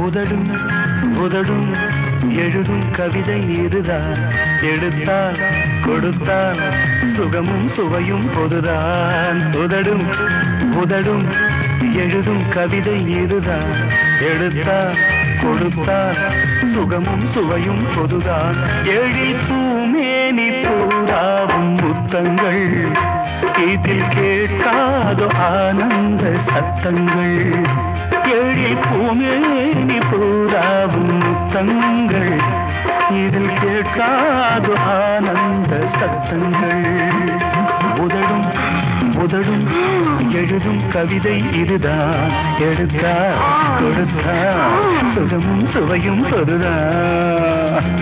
உதடும் உதடும் எழுதும் கவிதை இதுதான் எடுத்தால் கொடுத்தால் சுகமும் சுவையும் பொதுதான் உதடும் உதடும் எழுதும் கவிதை இதுதான் எடுத்தால் கொடுத்தால் சுகமும் சுவையும் பொதுதான் எழில் பூமேனி பூராவும் முத்தங்கள் இதில் கேட்காதோ ஆனந்த சத்தங்கள் எழில் பூமேனி பூராவும் முத்தங்கள் இதில் கேட்காதோ ஆனந்த சத்தங்கள் உதடும் உதடும் எழுதும் கவிதை இதுதான் எடுத்தா கொடுத்தா சுகமும் சுவையும் பொருதான்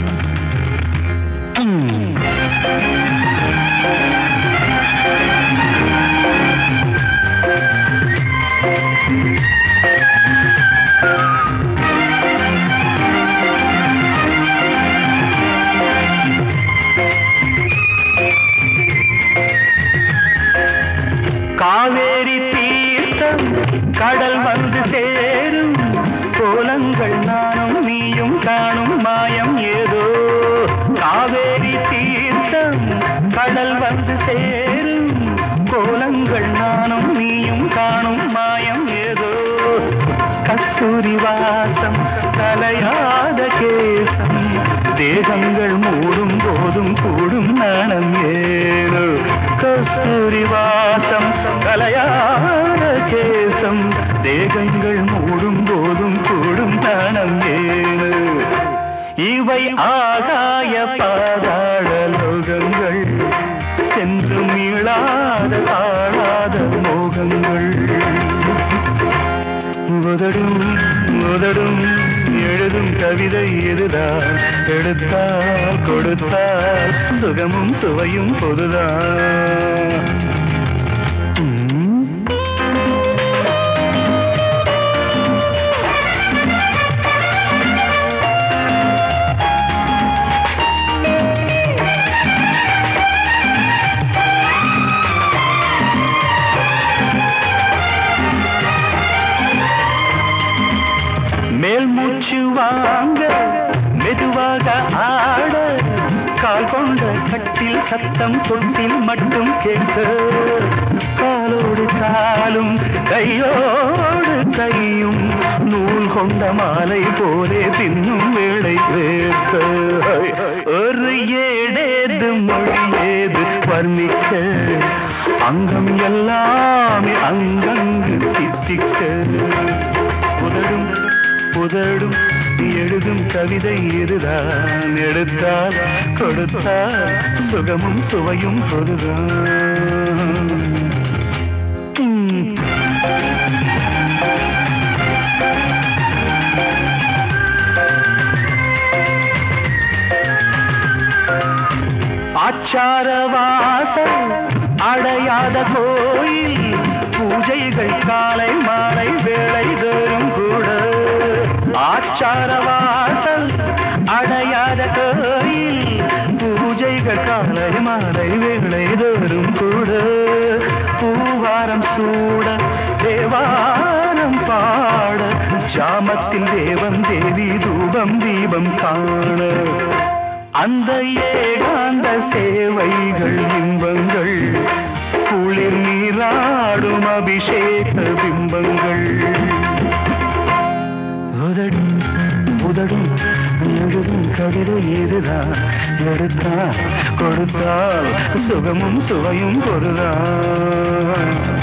காவேரி தீர்த்தம் கடல் வந்து சேரும் கோலங்கள் நானும் நீயும் காணும் மாயம் ஏதோ காவேரி தீர்த்தம் கடல் வந்து சேரும் கோலங்கள் நானும் நீயும் காணும் மாயம் ஏதோ கஸ்தூரி வாசம் கலையாத கேசம் தேகங்கள் மூடும் போதும் கூடும் நாணம் ஏனோ கஸ்தூரி வாசம் கலையாத கேசம் தேகங்கள் மூடும் போதும் கூடும் நாணம் ஏனோ இவை ஆகாய பாதாள லோகங்கள் சென்று மீளாத ஆளாத மோகங்கள் உதடும் உதடும் எழுதும் கவிதை இதுதான் எடுத்தால் கொடுத்தால் சுகமும் சுவையும் பொதுதான் உம். மேல் மூச்சு வாங்க மெதுவாக ஆட கால் கொண்ட கட்டில் சத்தம் தொட்டில் மட்டும் கேட்க காலோடு காலும் கையோடு கையும் நூல் கொண்ட மாலை போலே பின்னும் வேளை வேர்த்த ஒரு ஏடேது மொழி ஏது வர்ணிக்க அங்கம் எல்லாமே அங்கங்கு தித்திக்க உதடும் உதடும் எழுதும் கவிதை இதுதான் எடுத்தால் கொடுத்தால் சுகமும் சுவையும் பொதுதான் உம். ஆச்சார வாசல் அடையாத கோயில் பூஜைகள் காலை மாலை வேளை தோறும் கூட ஆச்சார வாசல் அடையாத கோயில் பூஜைகள் காலை மாலை வேளை தோறும் கூட பூவாரம் சூட தேவாரம் பாட ஜாமத்தில் தேவன் தேவி தூபம் தீபம் காண அந்த ஏகாந்த சேவைகள் இன்பங்கள் குளிர் நீராடும் அபிஷேக பிம்பங்கள் உதடும் உதடும் எழுதும் கவிதை இதுதான் எடுத்தால் கொடுத்தால் சுகமும் சுவையும் பொருதான்